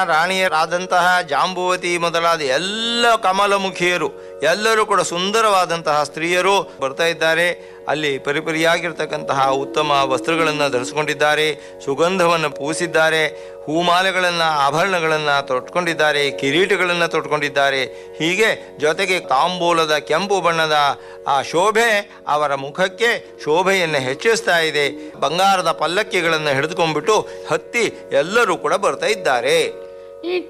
ರಾಣಿಯರಾದಂತಹ ಜಾಂಬುವತಿ ಮೊದಲಾದ ಎಲ್ಲ ಕಮಲಮುಖಿಯರು ಎಲ್ಲರೂ ಕೂಡ ಸುಂದರವಾದಂತಹ ಸ್ತ್ರೀಯರು ಬರ್ತಾ ಇದ್ದಾರೆ ಅಲ್ಲಿ ಪರಿಪರಿಯಾಗಿರ್ತಕ್ಕಂತಹ ಉತ್ತಮ ವಸ್ತ್ರಗಳನ್ನು ಧರಿಸಿಕೊಂಡಿದ್ದಾರೆ ಸುಗಂಧವನ್ನು ಪೂಸಿದ್ದಾರೆ ಹೂಮಾಲೆಗಳನ್ನು ಆಭರಣಗಳನ್ನು ತೊಟ್ಕೊಂಡಿದ್ದಾರೆ ಕಿರೀಟಗಳನ್ನು ತೊಟ್ಕೊಂಡಿದ್ದಾರೆ ಹೀಗೆ ಜೊತೆಗೆ ತಾಂಬೂಲದ ಕೆಂಪು ಬಣ್ಣದ ಆ ಶೋಭೆ ಅವರ ಮುಖಕ್ಕೆ ಶೋಭೆಯನ್ನು ಹೆಚ್ಚಿಸ್ತಾ ಇದೆ ಬಂಗಾರದ ಪಲ್ಲಕ್ಕಿಗಳನ್ನು ಹಿಡಿದುಕೊಂಡ್ಬಿಟ್ಟು ಹತ್ತಿ ಎಲ್ಲರೂ ಕೂಡ ಬರ್ತಾ ಇದ್ದಾರೆ ಈ